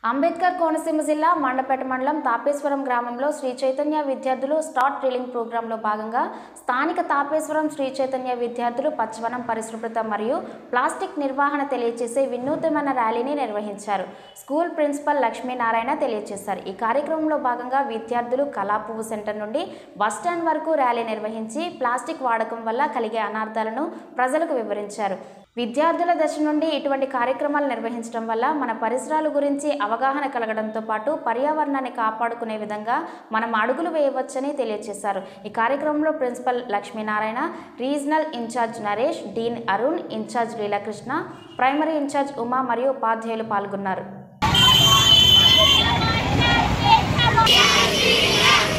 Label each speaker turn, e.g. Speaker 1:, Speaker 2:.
Speaker 1: అంబేద్కర్ కోనసీమ జిల్లా మండపేట మండలం తాపేశ్వరం గ్రామంలో శ్రీ చైతన్య విద్యార్థులు స్టార్ట్ డ్రిల్లింగ్ ప్రోగ్రాంలో భాగంగా స్థానిక తాపేశ్వరం శ్రీ చైతన్య విద్యార్థులు పచ్చవనం పరిశుభ్రత మరియు ప్లాస్టిక్ నిర్వహణ తెలియజేసే వినూత్నమైన ర్యాలీని నిర్వహించారు స్కూల్ ప్రిన్సిపల్ లక్ష్మీనారాయణ తెలియజేశారు ఈ కార్యక్రమంలో భాగంగా విద్యార్థులు కళాపువ్వు సెంటర్ నుండి బస్టాండ్ వరకు ర్యాలీ నిర్వహించి ప్లాస్టిక్ వాడకం వల్ల కలిగే అనార్థాలను ప్రజలకు వివరించారు విద్యార్థుల దశ నుండి ఇటువంటి కార్యక్రమాలు నిర్వహించడం వల్ల మన పరిసరాల గురించి అవగాహన కలగడంతో పాటు పర్యావరణాన్ని కాపాడుకునే విధంగా మనం అడుగులు వేయవచ్చని తెలియజేశారు ఈ కార్యక్రమంలో principal Lakshminarayana regional in charge Naresh dean Arun in charge Leelakrishna primary in charge Uma మరియు ఉపాధ్యాయులు పాల్గొన్నారు
Speaker 2: Yes,